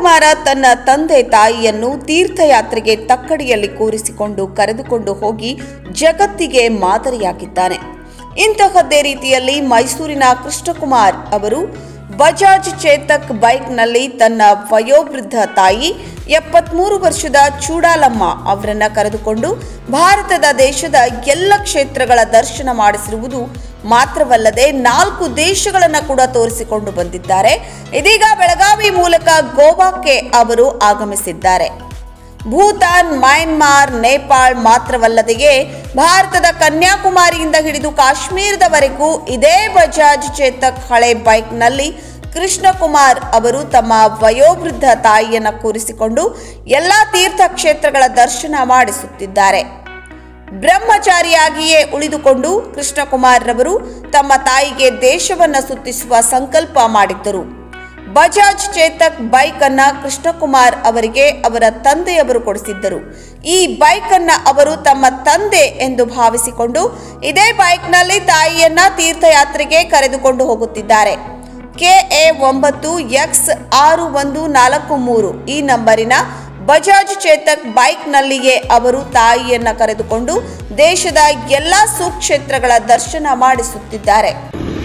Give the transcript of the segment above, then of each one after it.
ಕುಮಾರ ತನ್ನ ತಂದೆ ತಾಯಿಯನ್ನು ತೀರ್ಥಯಾತ್ರೆಗೆ ತಕ್ಕಡಿಯಲ್ಲಿ ಕೂರಿಸಿಕೊಂಡು ಕರೆದುಕೊಂಡು ಹೋಗಿ ಜಗತ್ತಿಗೆ ಮಾದರಿಯಾಗಿದ್ದಾನೆ ಇಂತಹದ್ದೇ ರೀತಿಯಲ್ಲಿ ಮೈಸೂರಿನ ಕೃಷ್ಣಕುಮಾರ್ ಅವರು ಬಜಾಜ್ ಚೇತಕ್ ಬೈಕ್ನಲ್ಲಿ ತನ್ನ ವಯೋವೃದ್ಧ ತಾಯಿ ಎಪ್ಪತ್ಮೂರು ವರ್ಷದ ಚೂಡಾಲಮ್ಮ ಅವರನ್ನ ಕರೆದುಕೊಂಡು ಭಾರತದ ದೇಶದ ಎಲ್ಲ ಕ್ಷೇತ್ರಗಳ ದರ್ಶನ ಮಾಡಿಸಿರುವುದು ಮಾತ್ರವಲ್ಲದೆ ನಾಲ್ಕು ದೇಶಗಳನ್ನು ಕೂಡ ತೋರಿಸಿಕೊಂಡು ಬಂದಿದ್ದಾರೆ ಇದೀಗ ಬೆಳಗಾವಿ ಮೂಲಕ ಗೋವಾಕ್ಕೆ ಅವರು ಆಗಮಿಸಿದ್ದಾರೆ ಭೂತಾನ್ ಮಯನ್ಮಾರ್ ನೇಪಾಳ್ ಮಾತ್ರವಲ್ಲದೆಯೇ ಭಾರತದ ಕನ್ಯಾಕುಮಾರಿಯಿಂದ ಹಿಡಿದು ಕಾಶ್ಮೀರದವರೆಗೂ ಇದೇ ಬಜಾಜ್ ಚೇತಕ್ ಹಳೆ ಬೈಕ್ನಲ್ಲಿ ಕೃಷ್ಣಕುಮಾರ್ ಅವರು ತಮ್ಮ ವಯೋವೃದ್ಧ ತಾಯಿಯನ್ನ ಕೂರಿಸಿಕೊಂಡು ಎಲ್ಲಾ ತೀರ್ಥಕ್ಷೇತ್ರಗಳ ದರ್ಶನ ಮಾಡಿಸುತ್ತಿದ್ದಾರೆ ಬ್ರಹ್ಮಚಾರಿಯಾಗಿಯೇ ಉಳಿದುಕೊಂಡು ಕೃಷ್ಣಕುಮಾರ್ ರವರು ತಮ್ಮ ತಾಯಿಗೆ ದೇಶವನ್ನ ಸುತ್ತಿಸುವ ಸಂಕಲ್ಪ ಮಾಡಿದ್ದರು ಬಜಾಜ್ ಚೇತಕ್ ಬೈಕ್ ಅನ್ನ ಕೃಷ್ಣಕುಮಾರ್ ಅವರಿಗೆ ಅವರ ತಂದೆಯವರು ಕೊಡಿಸಿದ್ದರು ಈ ಬೈಕ್ ಅನ್ನ ಅವರು ತಮ್ಮ ತಂದೆ ಎಂದು ಭಾವಿಸಿಕೊಂಡು ಇದೇ ಬೈಕ್ನಲ್ಲಿ ತಾಯಿಯನ್ನ ತೀರ್ಥಯಾತ್ರೆಗೆ ಕರೆದುಕೊಂಡು ಹೋಗುತ್ತಿದ್ದಾರೆ ಕೆಎ ಒಂಬತ್ತು ಎಕ್ಸ್ ಆರು ಒಂದು ನಾಲ್ಕು ಮೂರು ಈ ನಂಬರಿನ ಬಜಾಜ್ ಚೇತಕ್ ಬೈಕ್ನಲ್ಲಿಯೇ ಅವರು ತಾಯಿಯನ್ನ ಕರೆದುಕೊಂಡು ದೇಶದ ಎಲ್ಲಾ ಸುಕ್ಷೇತ್ರಗಳ ದರ್ಶನ ಮಾಡಿಸುತ್ತಿದ್ದಾರೆ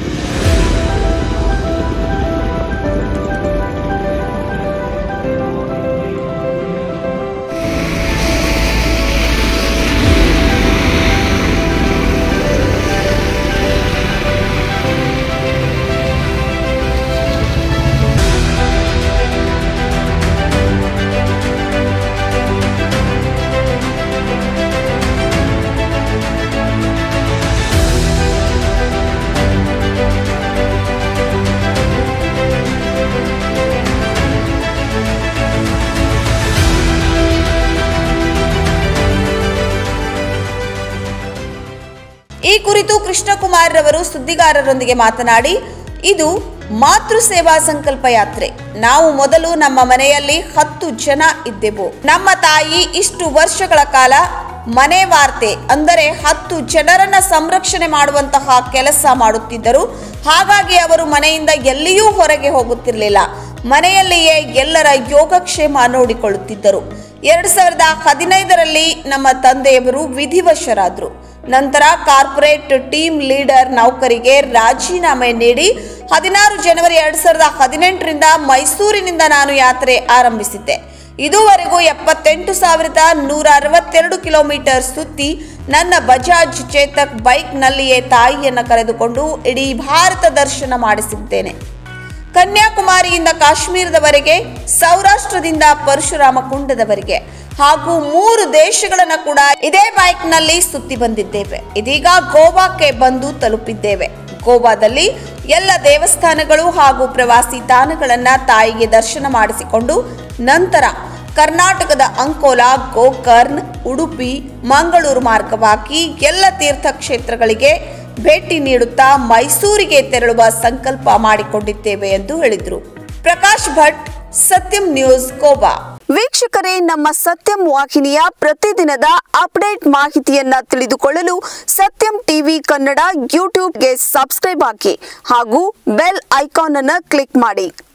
ಈ ಕುರಿತು ಕೃಷ್ಣಕುಮಾರ್ ರವರು ಸುದ್ದಿಗಾರರೊಂದಿಗೆ ಮಾತನಾಡಿ ಇದು ಮಾತೃ ಸೇವಾ ಸಂಕಲ್ಪ ಯಾತ್ರೆ ನಾವು ಮೊದಲು ನಮ್ಮ ಮನೆಯಲ್ಲಿ ಹತ್ತು ಜನ ಇದ್ದೆವು ನಮ್ಮ ತಾಯಿ ಇಷ್ಟು ವರ್ಷಗಳ ಕಾಲ ಮನೆ ವಾರ್ತೆ ಅಂದರೆ ಹತ್ತು ಜನರನ್ನ ಸಂರಕ್ಷಣೆ ಮಾಡುವಂತಹ ಕೆಲಸ ಮಾಡುತ್ತಿದ್ದರು ಹಾಗಾಗಿ ಅವರು ಮನೆಯಿಂದ ಎಲ್ಲಿಯೂ ಹೊರಗೆ ಹೋಗುತ್ತಿರಲಿಲ್ಲ ಮನೆಯಲ್ಲಿಯೇ ಎಲ್ಲರ ಯೋಗಕ್ಷೇಮ ನೋಡಿಕೊಳ್ಳುತ್ತಿದ್ದರು ಎರಡ್ ಸಾವಿರದ ಹದಿನೈದರಲ್ಲಿ ನಮ್ಮ ತಂದೆಯವರು ವಿಧಿವಶರಾದರು ನಂತರ ಕಾರ್ಪೊರೇಟ್ ಟೀಮ್ ಲೀಡರ್ ನೌಕರಿಗೆ ರಾಜೀನಾಮೆ ನೀಡಿ ಹದಿನಾರು ಜನವರಿ ಎರಡ್ ಸಾವಿರದ ಹದಿನೆಂಟರಿಂದ ಮೈಸೂರಿನಿಂದ ನಾನು ಯಾತ್ರೆ ಆರಂಭಿಸಿದ್ದೆ ಇದುವರೆಗೂ ಎಪ್ಪತ್ತೆಂಟು ಸಾವಿರದ ನೂರ ಅರವತ್ತೆರಡು ಕಿಲೋಮೀಟರ್ ಸುತ್ತಿ ನನ್ನ ಬಜಾಜ್ ಚೇತಕ್ ಬೈಕ್ನಲ್ಲಿಯೇ ತಾಯಿಯನ್ನು ಕರೆದುಕೊಂಡು ಇಡೀ ಭಾರತ ದರ್ಶನ ಮಾಡಿಸಿದ್ದೇನೆ ಕನ್ಯಾಕುಮಾರಿಯಿಂದ ಕಾಶ್ಮೀರದವರೆಗೆ ಸೌರಾಷ್ಟ್ರದಿಂದ ಪರಶುರಾಮ ಕುಂಡದವರೆಗೆ ಹಾಗೂ ಮೂರು ದೇಶಗಳನ್ನ ಕೂಡ ಇದೇ ಬೈಕ್ನಲ್ಲಿ ಸುತ್ತಿ ಬಂದಿದ್ದೇವೆ ಇದೀಗ ಗೋವಾಕ್ಕೆ ಬಂದು ತಲುಪಿದ್ದೇವೆ ಗೋವಾದಲ್ಲಿ ಎಲ್ಲ ದೇವಸ್ಥಾನಗಳು ಹಾಗೂ ಪ್ರವಾಸಿ ತಾಣಗಳನ್ನ ತಾಯಿಗೆ ದರ್ಶನ ಮಾಡಿಸಿಕೊಂಡು ನಂತರ ಕರ್ನಾಟಕದ ಅಂಕೋಲಾ ಗೋಕರ್ಣ್ ಉಡುಪಿ ಮಂಗಳೂರು ಮಾರ್ಗವಾಗಿ ಎಲ್ಲ ತೀರ್ಥಕ್ಷೇತ್ರಗಳಿಗೆ ಭೇಟಿ ನೀಡುತ್ತಾ ಮೈಸೂರಿಗೆ ತೆರಳುವ ಸಂಕಲ್ಪ ಮಾಡಿಕೊಂಡಿದ್ದೇವೆ ಎಂದು ಹೇಳಿದರು ಪ್ರಕಾಶ್ ಭಟ್ ಸತ್ಯಂ ನ್ಯೂಸ್ ಗೋವಾ ವೀಕ್ಷಕರೇ ನಮ್ಮ ಸತ್ಯಂ ವಾಹಿನಿಯ ಪ್ರತಿದಿನದ ಅಪ್ಡೇಟ್ ಮಾಹಿತಿಯನ್ನ ತಿಳಿದುಕೊಳ್ಳಲು ಸತ್ಯಂ ಟಿವಿ ಕನ್ನಡ ಯೂಟ್ಯೂಬ್ಗೆ ಸಬ್ಸ್ಕ್ರೈಬ್ ಹಾಕಿ ಹಾಗೂ ಬೆಲ್ ಐಕಾನ್ ಅನ್ನು ಕ್ಲಿಕ್ ಮಾಡಿ